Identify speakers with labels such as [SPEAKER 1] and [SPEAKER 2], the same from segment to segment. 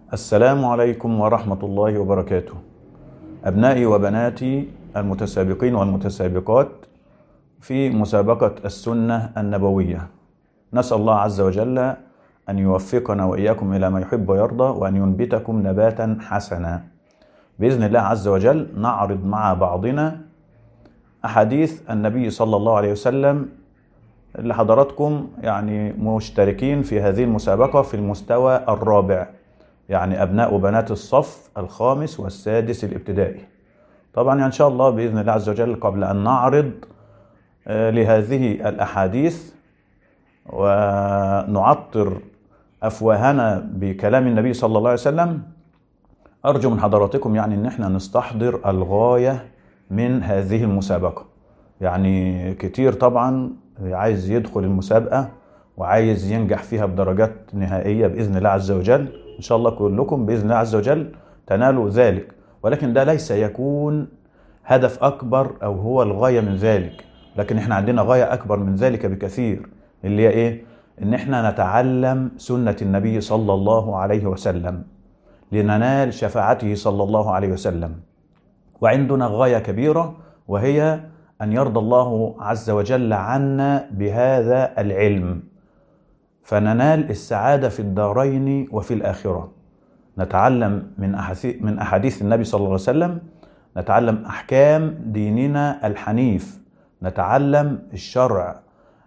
[SPEAKER 1] السلام عليكم ورحمة الله وبركاته أبنائي وبناتي المتسابقين والمتسابقات في مسابقة السنة النبوية نسأل الله عز وجل أن يوفقنا وإياكم إلى ما يحب ويرضى وأن ينبتكم نباتا حسنا بإذن الله عز وجل نعرض مع بعضنا أحاديث النبي صلى الله عليه وسلم اللي حضراتكم يعني مشتركين في هذه المسابقة في المستوى الرابع يعني أبناء وبنات الصف الخامس والسادس الابتدائي طبعا إن شاء الله بإذن الله عز وجل قبل أن نعرض لهذه الأحاديث ونعطر أفواهنا بكلام النبي صلى الله عليه وسلم أرجو من حضراتكم يعني أن احنا نستحضر الغاية من هذه المسابقة يعني كتير طبعا عايز يدخل المسابقة وعايز ينجح فيها بدرجات نهائية بإذن الله عز وجل إن شاء الله كلكم بإذن الله عز وجل تنالوا ذلك ولكن ده ليس يكون هدف أكبر أو هو الغاية من ذلك لكن احنا عندنا غاية أكبر من ذلك بكثير اللي هي إيه؟ إن احنا نتعلم سنة النبي صلى الله عليه وسلم لننال شفاعته صلى الله عليه وسلم وعندنا غاية كبيرة وهي أن يرضى الله عز وجل عنا بهذا العلم فننال السعادة في الدارين وفي الآخرة نتعلم من أحاديث من أحاديث النبي صلى الله عليه وسلم نتعلم أحكام ديننا الحنيف نتعلم الشرع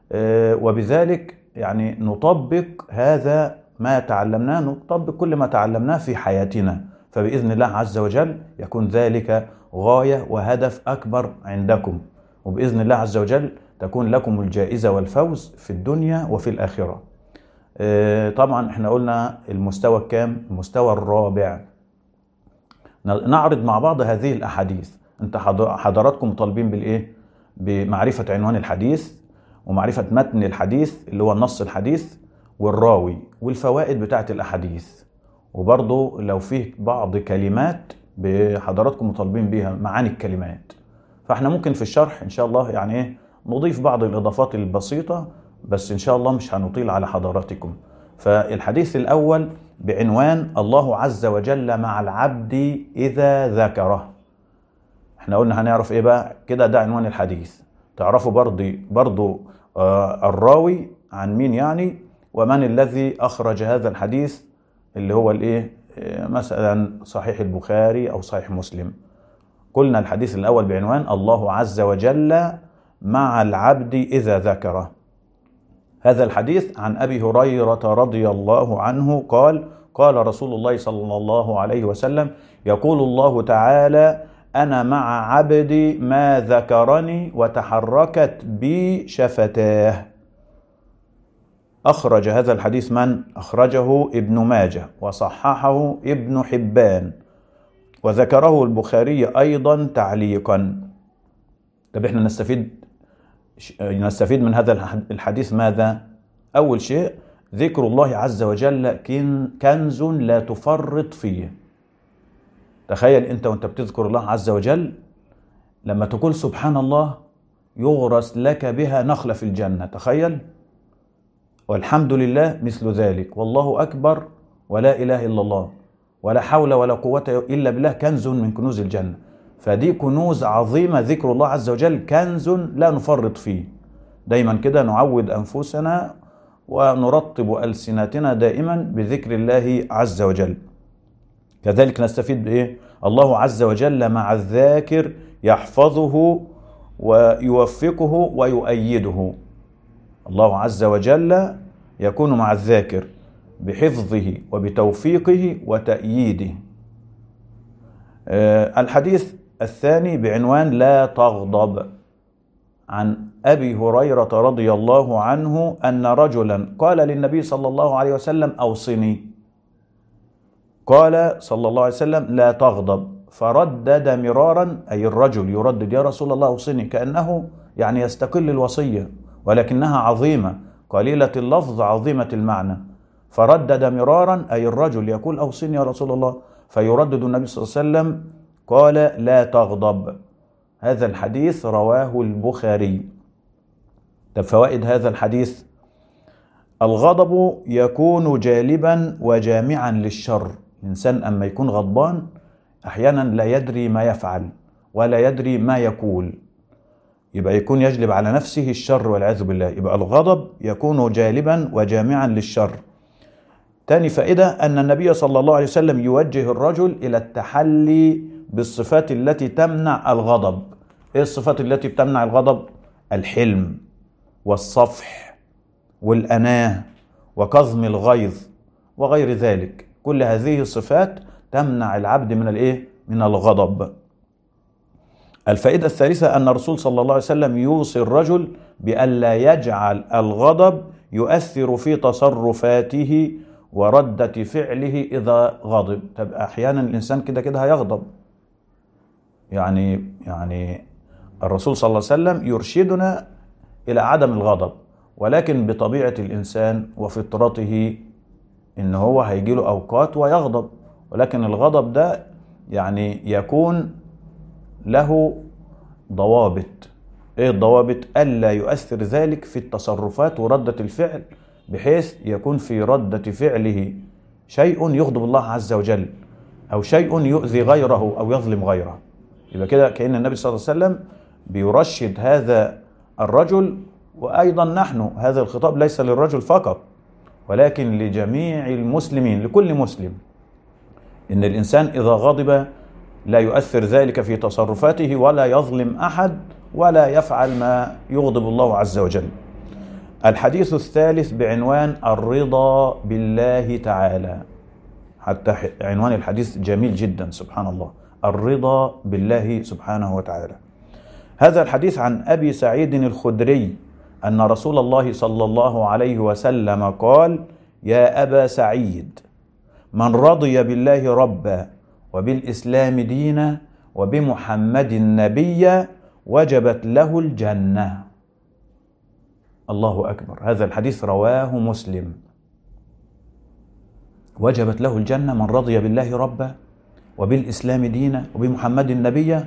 [SPEAKER 1] وبذلك يعني نطبق هذا ما تعلمناه نطبق كل ما تعلمناه في حياتنا فبإذن الله عز وجل يكون ذلك غاية وهدف أكبر عندكم وبإذن الله عز وجل تكون لكم الجائزة والفوز في الدنيا وفي الآخرة طبعا احنا قلنا المستوى الكام المستوى الرابع نعرض مع بعض هذه الأحاديث انت حضراتكم طالبين بالإيه بمعرفة عنوان الحديث ومعرفة متن الحديث اللي هو النص الحديث والراوي والفوائد بتاعة الأحاديث وبرضه لو فيه بعض كلمات بحضراتكم مطالبين بيها معاني الكلمات فاحنا ممكن في الشرح ان شاء الله يعني ايه نضيف بعض الاضافات البسيطه بس ان شاء الله مش هنطيل على حضراتكم فالحديث الاول بعنوان الله عز وجل مع العبد اذا ذكره احنا قلنا هنعرف ايه بقى كده ده عنوان الحديث تعرفوا برضه برضه آه الراوي عن مين يعني ومن الذي اخرج هذا الحديث اللي هو الايه مثلا صحيح البخاري او صحيح مسلم قلنا الحديث الاول بعنوان الله عز وجل مع العبد اذا ذكره هذا الحديث عن ابي هريره رضي الله عنه قال قال رسول الله صلى الله عليه وسلم يقول الله تعالى انا مع عبدي ما ذكرني وتحركت بي شفتاه أخرج هذا الحديث من؟ أخرجه ابن ماجه وصححه ابن حبان وذكره البخاري أيضا تعليقا طب احنا نستفيد نستفيد من هذا الحديث ماذا؟ أول شيء ذكر الله عز وجل كنز لا تفرط فيه تخيل أنت وأنت بتذكر الله عز وجل لما تقول سبحان الله يغرس لك بها نخلة في الجنة تخيل والحمد لله مثل ذلك والله أكبر ولا إله إلا الله ولا حول ولا قوة إلا بالله كنز من كنوز الجنة فدي كنوز عظيمة ذكر الله عز وجل كنز لا نفرط فيه دايما كده نعود أنفسنا ونرطب ألسنتنا دائما بذكر الله عز وجل كذلك نستفيد بإيه الله عز وجل مع الذاكر يحفظه ويوفقه ويؤيده الله عز وجل يكون مع الذاكر بحفظه وبتوفيقه وتأييده الحديث الثاني بعنوان لا تغضب عن أبي هريرة رضي الله عنه أن رجلا قال للنبي صلى الله عليه وسلم أوصني قال صلى الله عليه وسلم لا تغضب فردد مرارا أي الرجل يردد يا رسول الله أوصني كأنه يعني يستقل الوصية ولكنها عظيمة قليلة اللفظ عظيمة المعنى فردد مرارا أي الرجل يقول أوصني يا رسول الله فيردد النبي صلى الله عليه وسلم قال لا تغضب هذا الحديث رواه البخاري طب فوائد هذا الحديث الغضب يكون جالبا وجامعا للشر الإنسان أما يكون غضبان أحيانا لا يدري ما يفعل ولا يدري ما يقول يبقى يكون يجلب على نفسه الشر والعياذ بالله يبقى الغضب يكون جالبا وجامعا للشر تاني فائدة أن النبي صلى الله عليه وسلم يوجه الرجل إلى التحلي بالصفات التي تمنع الغضب إيه الصفات التي بتمنع الغضب؟ الحلم والصفح والأناة وكظم الغيظ وغير ذلك كل هذه الصفات تمنع العبد من الايه من الغضب الفائدة الثالثة أن الرسول صلى الله عليه وسلم يوصي الرجل بألا يجعل الغضب يؤثر في تصرفاته وردة فعله إذا غضب طب أحيانا الإنسان كده كده هيغضب يعني يعني الرسول صلى الله عليه وسلم يرشدنا إلى عدم الغضب ولكن بطبيعة الإنسان وفطرته إن هو هيجي له أوقات ويغضب ولكن الغضب ده يعني يكون له ضوابط ايه الضوابط الا يؤثر ذلك في التصرفات وردة الفعل بحيث يكون في ردة فعله شيء يغضب الله عز وجل او شيء يؤذي غيره او يظلم غيره يبقى كده كأن النبي صلى الله عليه وسلم بيرشد هذا الرجل وايضا نحن هذا الخطاب ليس للرجل فقط ولكن لجميع المسلمين لكل مسلم ان الانسان اذا غضب لا يؤثر ذلك في تصرفاته ولا يظلم احد ولا يفعل ما يغضب الله عز وجل. الحديث الثالث بعنوان الرضا بالله تعالى. حتى عنوان الحديث جميل جدا سبحان الله. الرضا بالله سبحانه وتعالى. هذا الحديث عن ابي سعيد الخدري ان رسول الله صلى الله عليه وسلم قال: يا ابا سعيد من رضي بالله ربا وبالإسلام دينا وبمحمد نبيا وجبت له الجنة الله أكبر هذا الحديث رواه مسلم وجبت له الجنة من رضي بالله ربا وبالإسلام دينا وبمحمد نبيا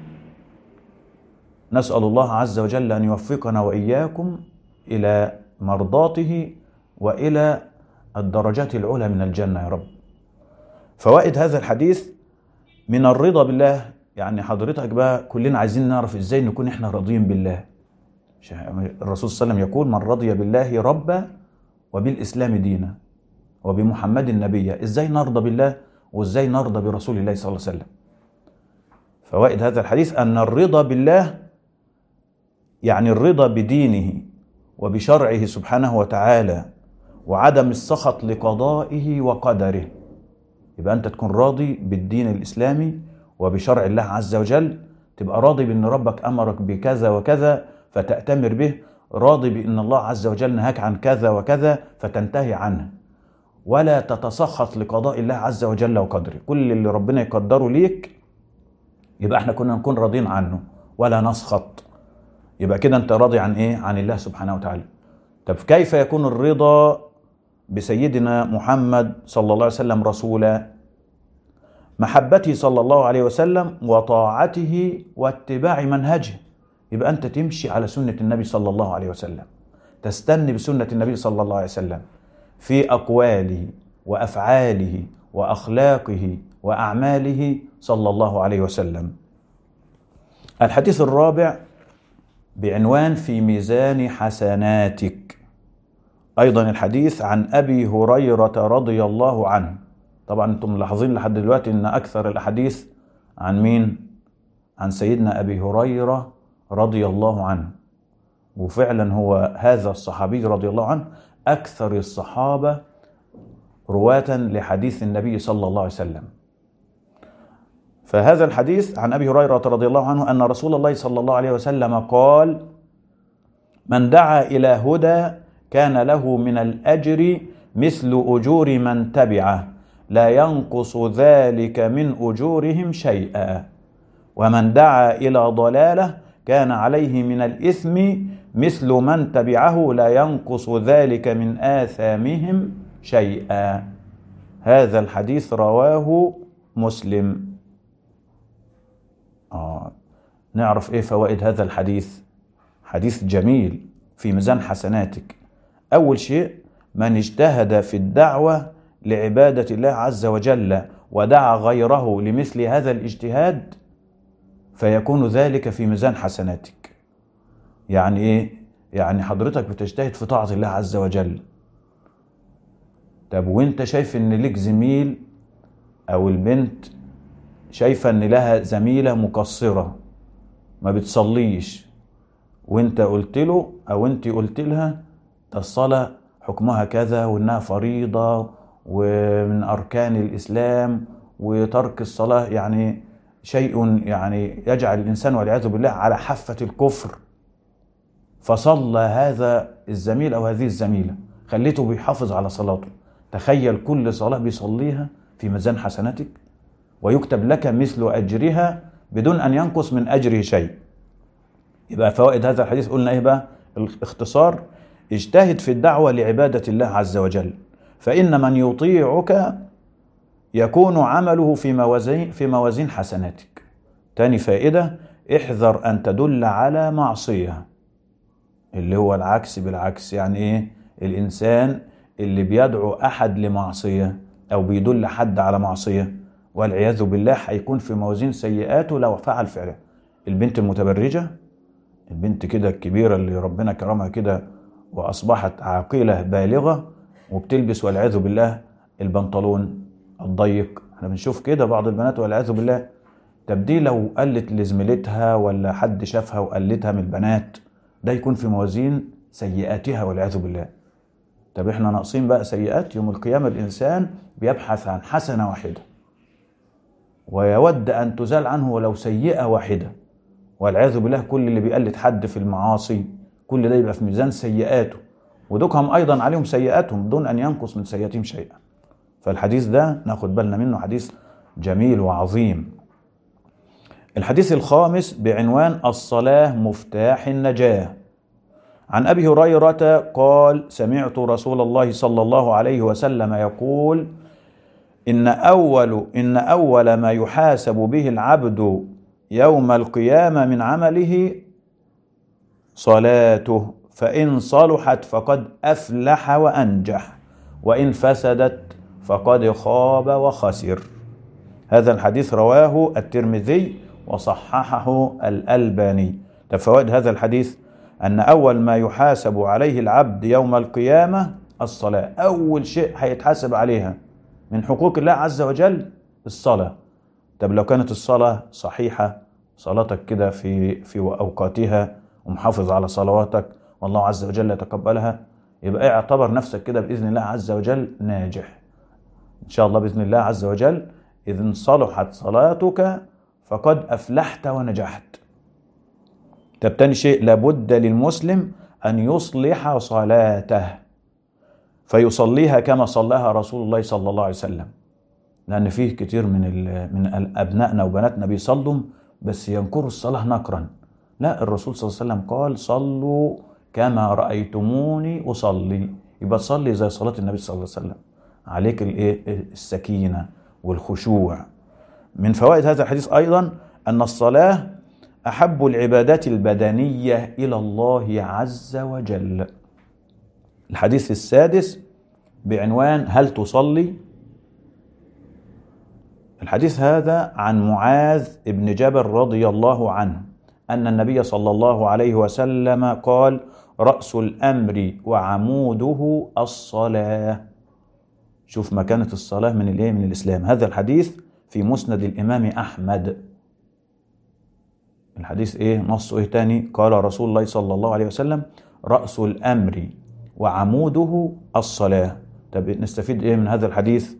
[SPEAKER 1] نسأل الله عز وجل أن يوفقنا وإياكم إلى مرضاته وإلى الدرجات العلى من الجنة يا رب فوائد هذا الحديث من الرضا بالله يعني حضرتك بقى كلنا عايزين نعرف ازاي نكون احنا راضيين بالله الرسول صلى الله عليه وسلم يقول من رضي بالله ربا وبالاسلام دينا وبمحمد نبيا ازاي نرضى بالله وازاي نرضى برسول الله صلى الله عليه وسلم فوائد هذا الحديث ان الرضا بالله يعني الرضا بدينه وبشرعه سبحانه وتعالى وعدم السخط لقضائه وقدره يبقى انت تكون راضي بالدين الاسلامي وبشرع الله عز وجل تبقى راضي بان ربك امرك بكذا وكذا فتاتمر به راضي بان الله عز وجل نهاك عن كذا وكذا فتنتهي عنه ولا تتسخط لقضاء الله عز وجل وقدره كل اللي ربنا يقدره ليك يبقى احنا كنا نكون راضين عنه ولا نسخط يبقى كده انت راضي عن ايه عن الله سبحانه وتعالى طب كيف يكون الرضا بسيدنا محمد صلى الله عليه وسلم رسولا محبته صلى الله عليه وسلم وطاعته واتباع منهجه يبقى انت تمشي على سنه النبي صلى الله عليه وسلم تستني بسنه النبي صلى الله عليه وسلم في اقواله وافعاله واخلاقه واعماله صلى الله عليه وسلم الحديث الرابع بعنوان في ميزان حسناتك ايضا الحديث عن ابي هريره رضي الله عنه طبعا انتم ملاحظين لحد دلوقتي ان اكثر الاحاديث عن مين عن سيدنا ابي هريره رضي الله عنه وفعلا هو هذا الصحابي رضي الله عنه اكثر الصحابه رواه لحديث النبي صلى الله عليه وسلم فهذا الحديث عن ابي هريره رضي الله عنه ان رسول الله صلى الله عليه وسلم قال من دعا الى هدى كان له من الاجر مثل اجور من تبعه لا ينقص ذلك من اجورهم شيئا ومن دعا الى ضلاله كان عليه من الاثم مثل من تبعه لا ينقص ذلك من اثامهم شيئا هذا الحديث رواه مسلم آه. نعرف ايه فوائد هذا الحديث حديث جميل في ميزان حسناتك اول شيء من اجتهد في الدعوه لعبادة الله عز وجل ودعا غيره لمثل هذا الاجتهاد فيكون ذلك في ميزان حسناتك يعني ايه يعني حضرتك بتجتهد في طاعة الله عز وجل طب وانت شايف ان ليك زميل او البنت شايفة ان لها زميلة مقصرة ما بتصليش وانت قلت له او انت قلت لها ده الصلاة حكمها كذا وانها فريضة ومن اركان الاسلام وترك الصلاة يعني شيء يعني يجعل الانسان والعياذ بالله على حافة الكفر فصلى هذا الزميل او هذه الزميلة خليته بيحافظ على صلاته تخيل كل صلاة بيصليها في ميزان حسناتك ويكتب لك مثل أجرها بدون أن ينقص من أجره شيء يبقى فوائد هذا الحديث قلنا إيه بقى الاختصار اجتهد في الدعوة لعبادة الله عز وجل فإن من يطيعك يكون عمله في موازين في موازين حسناتك تاني فائدة احذر أن تدل على معصية اللي هو العكس بالعكس يعني إيه الإنسان اللي بيدعو أحد لمعصية أو بيدل حد على معصية والعياذ بالله هيكون في موازين سيئاته لو فعل فعله البنت المتبرجة البنت كده الكبيرة اللي ربنا كرمها كده وأصبحت عاقلة بالغة وبتلبس والعياذ بالله البنطلون الضيق احنا بنشوف كده بعض البنات والعياذ بالله طب دي لو قلت لزميلتها ولا حد شافها وقلتها من البنات ده يكون في موازين سيئاتها والعياذ بالله طب احنا ناقصين بقى سيئات يوم القيامة الإنسان بيبحث عن حسنة واحدة ويود أن تزال عنه ولو سيئة واحدة والعياذ بالله كل اللي بيقلد حد في المعاصي كل ده يبقى في ميزان سيئاته ودوكهم أيضا عليهم سيئاتهم دون أن ينقص من سيئاتهم شيئا فالحديث ده ناخد بالنا منه حديث جميل وعظيم الحديث الخامس بعنوان الصلاة مفتاح النجاة عن ابي هريره قال سمعت رسول الله صلى الله عليه وسلم يقول ان اول ان اول ما يحاسب به العبد يوم القيامه من عمله صلاته فان صلحت فقد افلح وانجح وان فسدت فقد خاب وخسر هذا الحديث رواه الترمذي وصححه الالباني فوائد هذا الحديث أن أول ما يحاسب عليه العبد يوم القيامة الصلاة أول شيء هيتحاسب عليها من حقوق الله عز وجل الصلاة طب لو كانت الصلاة صحيحة صلاتك كده في في أوقاتها ومحافظ على صلواتك والله عز وجل يتقبلها يبقى اعتبر نفسك كده بإذن الله عز وجل ناجح إن شاء الله بإذن الله عز وجل إذا صلحت صلاتك فقد أفلحت ونجحت طب تاني شيء لابد للمسلم أن يصلح صلاته فيصليها كما صلاها رسول الله صلى الله عليه وسلم لأن فيه كتير من من أبنائنا وبناتنا بيصلوا بس ينكروا الصلاة نكرا لا الرسول صلى الله عليه وسلم قال صلوا كما رأيتموني أصلي يبقى تصلي زي صلاة النبي صلى الله عليه وسلم عليك الايه السكينة والخشوع من فوائد هذا الحديث أيضا أن الصلاة احب العبادات البدنيه الى الله عز وجل الحديث السادس بعنوان هل تصلي الحديث هذا عن معاذ بن جبل رضي الله عنه ان النبي صلى الله عليه وسلم قال راس الامر وعموده الصلاه شوف مكانه الصلاه من الايه من الاسلام هذا الحديث في مسند الامام احمد الحديث ايه نصه ايه تاني قال رسول الله صلى الله عليه وسلم رأس الأمر وعموده الصلاة طب نستفيد ايه من هذا الحديث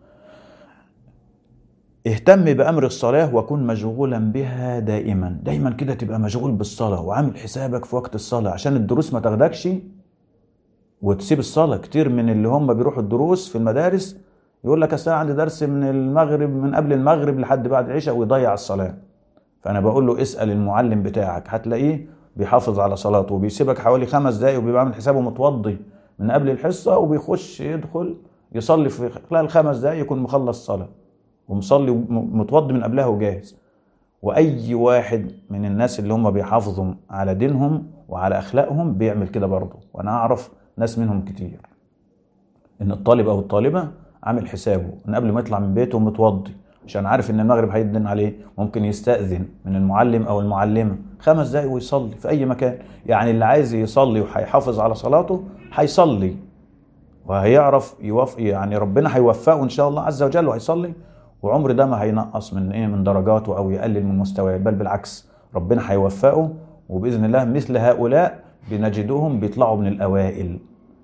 [SPEAKER 1] اهتم بأمر الصلاة وكن مشغولا بها دائما دايما كده تبقى مشغول بالصلاة وعامل حسابك في وقت الصلاة عشان الدروس ما تاخدكش وتسيب الصلاة كتير من اللي هم بيروحوا الدروس في المدارس يقول لك أصل عندي درس من المغرب من قبل المغرب لحد بعد العشاء ويضيع الصلاة فانا بقول له اسال المعلم بتاعك هتلاقيه بيحافظ على صلاته وبيسيبك حوالي خمس دقايق وبيبقى عامل حسابه متوضي من قبل الحصه وبيخش يدخل يصلي في خلال خمس دقايق يكون مخلص صلاه ومصلي متوضي من قبلها وجاهز واي واحد من الناس اللي هم بيحافظوا على دينهم وعلى اخلاقهم بيعمل كده برضه وانا اعرف ناس منهم كتير ان الطالب او الطالبه عامل حسابه ان قبل ما يطلع من بيته متوضي عشان عارف ان المغرب هيدن عليه ممكن يستأذن من المعلم او المعلمة خمس دقايق ويصلي في اي مكان يعني اللي عايز يصلي وهيحافظ على صلاته هيصلي وهيعرف يوف يعني ربنا هيوفقه ان شاء الله عز وجل وهيصلي وعمر ده ما هينقص من ايه من درجاته او يقلل من مستواه بل بالعكس ربنا هيوفقه وباذن الله مثل هؤلاء بنجدهم بيطلعوا من الاوائل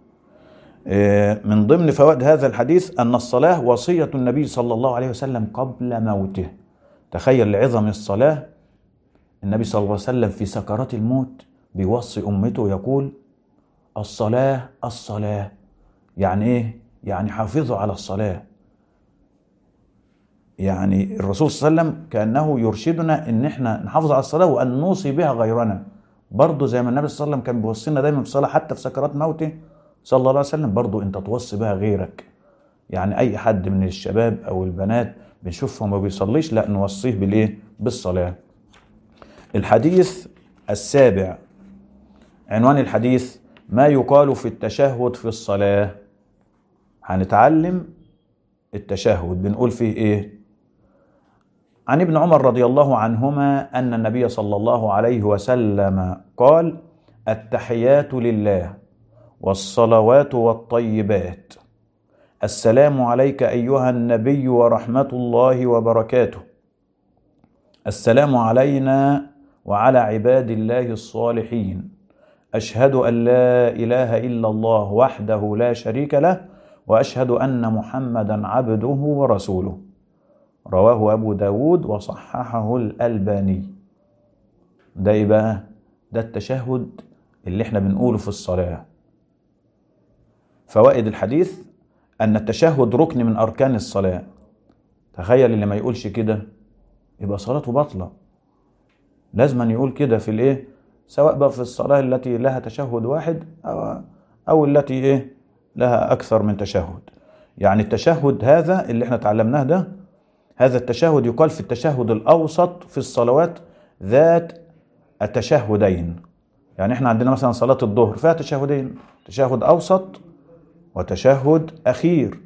[SPEAKER 1] من ضمن فوائد هذا الحديث أن الصلاة وصية النبي صلى الله عليه وسلم قبل موته تخيل لعظم الصلاة النبي صلى الله عليه وسلم في سكرات الموت بيوصي أمته يقول الصلاة الصلاة يعني إيه؟ يعني حافظوا على الصلاة يعني الرسول صلى الله عليه وسلم كأنه يرشدنا إن إحنا نحافظ على الصلاة وأن نوصي بها غيرنا برضه زي ما النبي صلى الله عليه وسلم كان بيوصينا دايما بالصلاة حتى في سكرات موته صلى الله عليه وسلم برضو انت توصي بها غيرك يعني اي حد من الشباب او البنات بنشوفهم ما بيصليش لا نوصيه بالايه بالصلاه الحديث السابع عنوان الحديث ما يقال في التشهد في الصلاه هنتعلم التشهد بنقول فيه ايه عن ابن عمر رضي الله عنهما ان النبي صلى الله عليه وسلم قال التحيات لله والصلوات والطيبات السلام عليك ايها النبي ورحمه الله وبركاته السلام علينا وعلى عباد الله الصالحين اشهد ان لا اله الا الله وحده لا شريك له واشهد ان محمدا عبده ورسوله رواه ابو داود وصححه الالباني ده ايه بقى ده التشهد اللي احنا بنقوله في الصلاه فوائد الحديث أن التشهد ركن من أركان الصلاة تخيل اللي ما يقولش كده يبقى صلاته باطلة لازم أن يقول كده في الإيه سواء بقى في الصلاة التي لها تشهد واحد أو, أو التي إيه لها أكثر من تشهد يعني التشهد هذا اللي احنا تعلمناه ده هذا التشهد يقال في التشهد الأوسط في الصلوات ذات التشهدين يعني احنا عندنا مثلا صلاة الظهر فيها تشهدين تشهد أوسط وتشهد أخير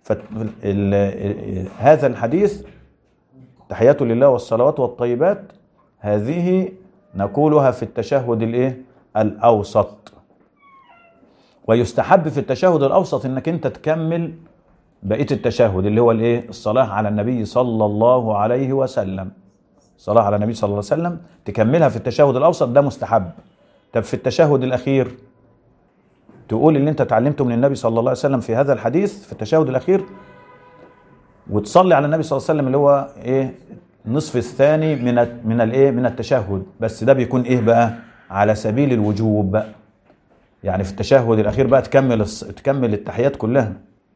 [SPEAKER 1] هذا الحديث تحيات لله والصلوات والطيبات هذه نقولها في التشهد الايه الاوسط ويستحب في التشهد الاوسط انك انت تكمل بقيه التشهد اللي هو الايه الصلاه على النبي صلى الله عليه وسلم الصلاه على النبي صلى الله عليه وسلم تكملها في التشهد الاوسط ده مستحب طب في التشهد الاخير تقول اللي انت اتعلمته من النبي صلى الله عليه وسلم في هذا الحديث في التشهد الاخير وتصلي على النبي صلى الله عليه وسلم اللي هو ايه النصف الثاني من من الايه من التشهد بس ده بيكون ايه بقى على سبيل الوجوب بقى يعني في التشهد الاخير بقى تكمل تكمل التحيات كلها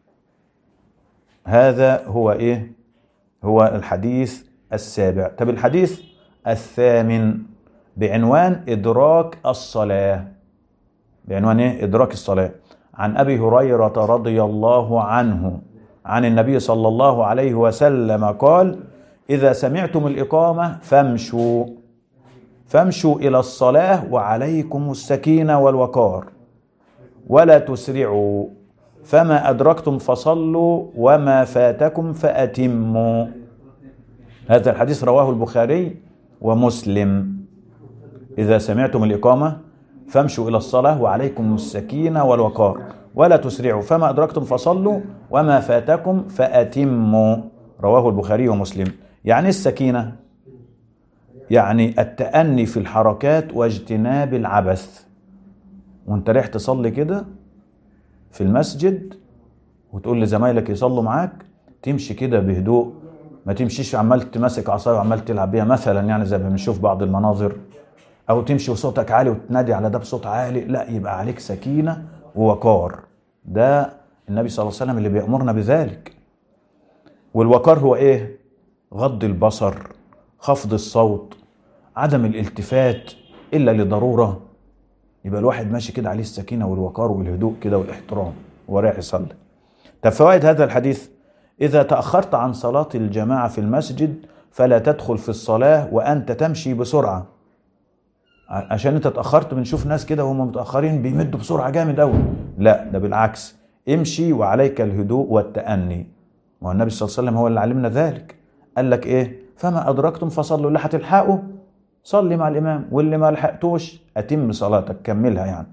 [SPEAKER 1] هذا هو ايه هو الحديث السابع طب الحديث الثامن بعنوان ادراك الصلاه بعنوان ايه ادراك الصلاه عن ابي هريره رضي الله عنه عن النبي صلى الله عليه وسلم قال اذا سمعتم الاقامه فامشوا فامشوا الى الصلاه وعليكم السكينه والوقار ولا تسرعوا فما ادركتم فصلوا وما فاتكم فاتموا هذا الحديث رواه البخاري ومسلم اذا سمعتم الاقامه فامشوا إلى الصلاة وعليكم السكينة والوقار ولا تسرعوا فما أدركتم فصلوا وما فاتكم فأتموا رواه البخاري ومسلم يعني السكينة يعني التأني في الحركات واجتناب العبث وانت رايح تصلي كده في المسجد وتقول لزمايلك يصلوا معاك تمشي كده بهدوء ما تمشيش عمال تمسك عصايه وعمال تلعب بيها مثلا يعني زي ما بنشوف بعض المناظر او تمشي وصوتك عالي وتنادي على ده بصوت عالي لا يبقى عليك سكينه ووقار ده النبي صلى الله عليه وسلم اللي بيامرنا بذلك والوقار هو ايه غض البصر خفض الصوت عدم الالتفات الا لضروره يبقى الواحد ماشي كده عليه السكينه والوقار والهدوء كده والاحترام وهو رايح يصلي طب فوائد هذا الحديث اذا تاخرت عن صلاه الجماعه في المسجد فلا تدخل في الصلاه وانت تمشي بسرعه عشان انت اتاخرت بنشوف ناس كده وهم متاخرين بيمدوا بسرعه جامد قوي لا ده بالعكس امشي وعليك الهدوء والتاني ما هو النبي صلى الله عليه وسلم هو اللي علمنا ذلك قال لك ايه فما ادركتم فصلوا اللي هتلحقوا صلي مع الامام واللي ما لحقتوش اتم صلاتك كملها يعني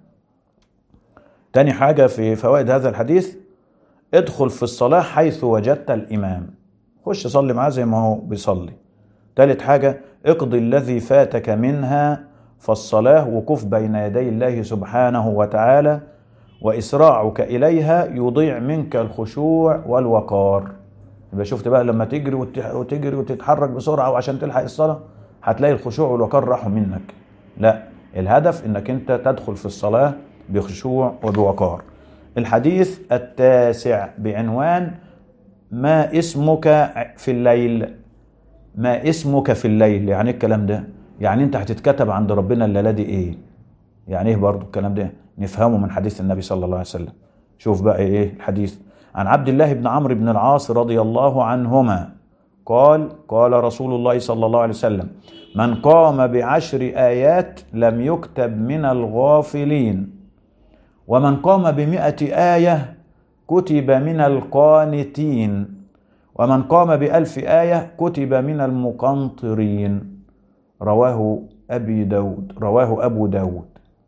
[SPEAKER 1] تاني حاجة في فوائد هذا الحديث ادخل في الصلاة حيث وجدت الإمام خش صلي معاه زي ما هو بيصلي تالت حاجة اقضي الذي فاتك منها فالصلاة وقوف بين يدي الله سبحانه وتعالى وإسراعك إليها يضيع منك الخشوع والوقار يبقى شفت بقى لما تجري وت- وتجري وتتحرك بسرعة وعشان تلحق الصلاة هتلاقي الخشوع والوقار راحوا منك لا الهدف انك انت تدخل في الصلاة بخشوع وبوقار الحديث التاسع بعنوان ما اسمك في الليل ما اسمك في الليل يعني إيه الكلام ده يعني انت هتتكتب عند ربنا الليله دي ايه يعني ايه برضو الكلام ده نفهمه من حديث النبي صلى الله عليه وسلم شوف بقى ايه الحديث عن عبد الله بن عمرو بن العاص رضي الله عنهما قال قال رسول الله صلى الله عليه وسلم من قام بعشر آيات لم يكتب من الغافلين ومن قام بمئة آية كتب من القانتين ومن قام بألف آية كتب من المقنطرين رواه أبي داود رواه أبو داود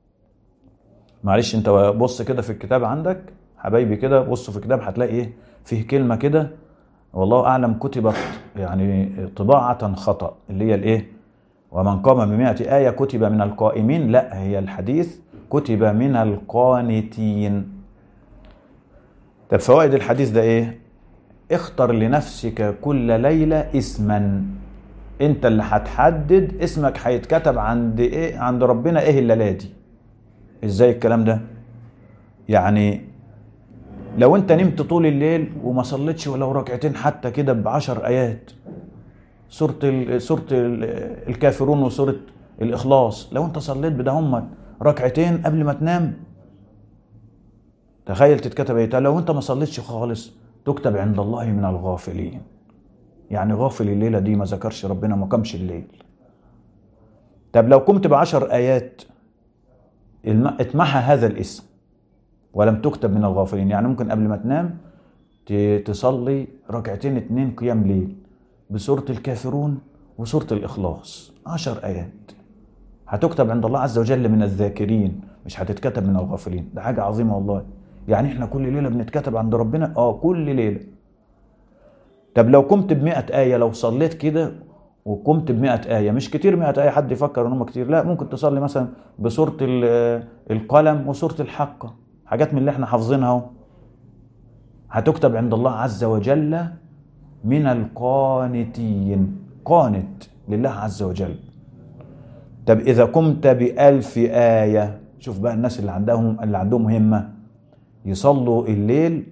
[SPEAKER 1] معلش انت بص كده في الكتاب عندك حبايبي كده بص في الكتاب هتلاقي ايه فيه كلمة كده والله أعلم كتبت يعني طباعة خطأ اللي هي الايه ومن قام بمئة آية كتب من القائمين لا هي الحديث كتب من القانتين طب فوائد الحديث ده ايه اختر لنفسك كل ليلة اسما انت اللي هتحدد اسمك هيتكتب عند ايه عند ربنا ايه الليلة دي ازاي الكلام ده يعني لو انت نمت طول الليل وما صليتش ولو ركعتين حتى كده بعشر ايات سورة ال سورة ال الكافرون وسورة الإخلاص لو أنت صليت بدهم ركعتين قبل ما تنام تخيل تتكتب ايه لو أنت ما صليتش خالص تكتب عند الله من الغافلين يعني غافل الليلة دي ما ذكرش ربنا ما قامش الليل طب لو قمت بعشر آيات الم- اتمحى هذا الاسم ولم تكتب من الغافلين يعني ممكن قبل ما تنام ت- تصلي ركعتين اتنين قيام ليل بسورة الكافرون وسورة الإخلاص عشر آيات هتكتب عند الله عز وجل من الذاكرين مش هتتكتب من الغافلين ده حاجة عظيمة والله يعني احنا كل ليلة بنتكتب عند ربنا اه كل ليلة طب لو قمت بمئة آية لو صليت كده وقمت بمئة آية مش كتير مئة آية حد يفكر ان هم كتير لا ممكن تصلي مثلا بسورة ال- القلم وسورة الحقة حاجات من اللي احنا حافظينها اهو هتكتب عند الله عز وجل من القانتين قانت لله عز وجل طب إذا قمت بألف آية شوف بقى الناس اللي عندهم اللي عندهم همة يصلوا الليل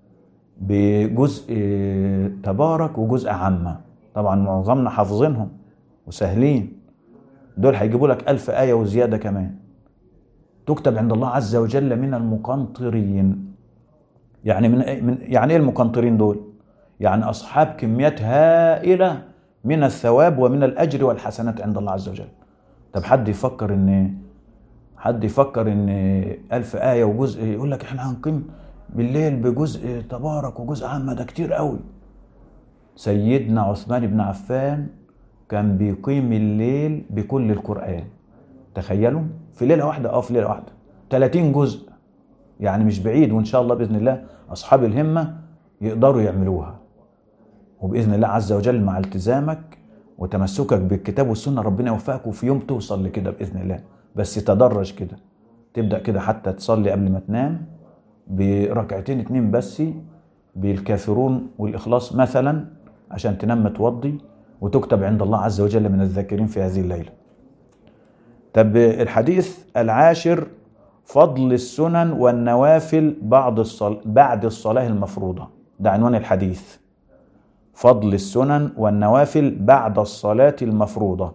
[SPEAKER 1] بجزء تبارك وجزء عامة طبعا معظمنا حافظينهم وسهلين دول هيجيبوا لك ألف آية وزيادة كمان تكتب عند الله عز وجل من المقنطرين يعني من من يعني ايه المقنطرين دول؟ يعني اصحاب كميات هائله من الثواب ومن الاجر والحسنات عند الله عز وجل. طب حد يفكر ان حد يفكر ان ألف آية وجزء يقول لك احنا هنقيم بالليل بجزء تبارك وجزء عامة ده كتير قوي. سيدنا عثمان بن عفان كان بيقيم الليل بكل القرآن. تخيلوا في ليلة واحدة اه في ليلة واحدة 30 جزء يعني مش بعيد وان شاء الله باذن الله اصحاب الهمه يقدروا يعملوها وباذن الله عز وجل مع التزامك وتمسكك بالكتاب والسنه ربنا يوفقك وفي يوم توصل لكده باذن الله بس تدرج كده تبدا كده حتى تصلي قبل ما تنام بركعتين اتنين بس بالكافرون والاخلاص مثلا عشان تنام متوضي وتكتب عند الله عز وجل من الذاكرين في هذه الليله طب الحديث العاشر فضل السنن والنوافل بعد الصل... بعد الصلاة المفروضة ده عنوان الحديث فضل السنن والنوافل بعد الصلاة المفروضة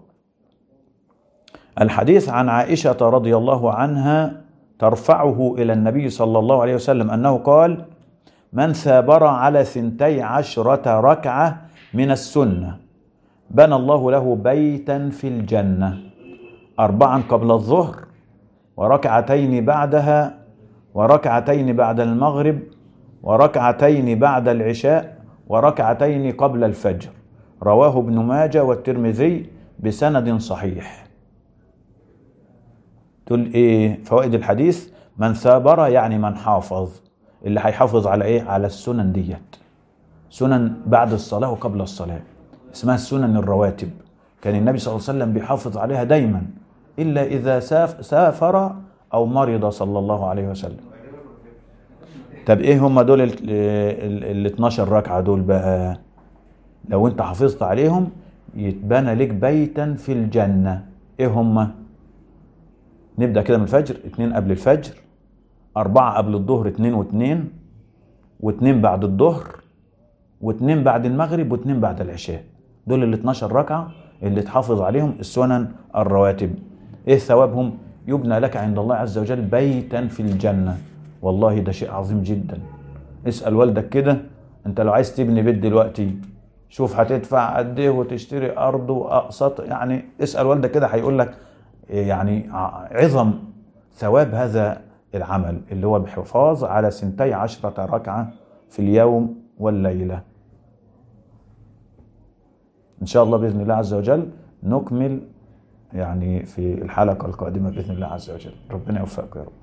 [SPEAKER 1] الحديث عن عائشة رضي الله عنها ترفعه إلى النبي صلى الله عليه وسلم أنه قال من ثابر على ثنتي عشرة ركعة من السنة بنى الله له بيتا في الجنة أربعا قبل الظهر وركعتين بعدها وركعتين بعد المغرب وركعتين بعد العشاء وركعتين قبل الفجر رواه ابن ماجه والترمذي بسند صحيح تقول ايه فوائد الحديث من ثابر يعني من حافظ اللي هيحافظ على ايه على السنن ديت سنن بعد الصلاة وقبل الصلاة اسمها السنن الرواتب كان النبي صلى الله عليه وسلم بيحافظ عليها دايما إلا إذا ساف سافر أو مرض صلى الله عليه وسلم طب إيه هم دول ال ال- ال 12 ركعة دول بقى لو أنت حافظت عليهم يتبنى لك بيتا في الجنة إيه هم نبدأ كده من الفجر اتنين قبل الفجر أربعة قبل الظهر اتنين واتنين واتنين بعد الظهر واتنين بعد المغرب واتنين بعد العشاء دول ال 12 ركعة اللي تحافظ عليهم السنن الرواتب ايه ثوابهم يبنى لك عند الله عز وجل بيتا في الجنة والله ده شيء عظيم جدا اسأل والدك كده انت لو عايز تبني بيت دلوقتي شوف هتدفع قد ايه وتشتري ارض واقساط يعني اسأل والدك كده هيقول لك يعني عظم ثواب هذا العمل اللي هو الحفاظ على سنتي عشرة ركعة في اليوم والليلة إن شاء الله بإذن الله عز وجل نكمل يعني في الحلقة القادمة بإذن الله عز وجل ربنا يوفقك يا رب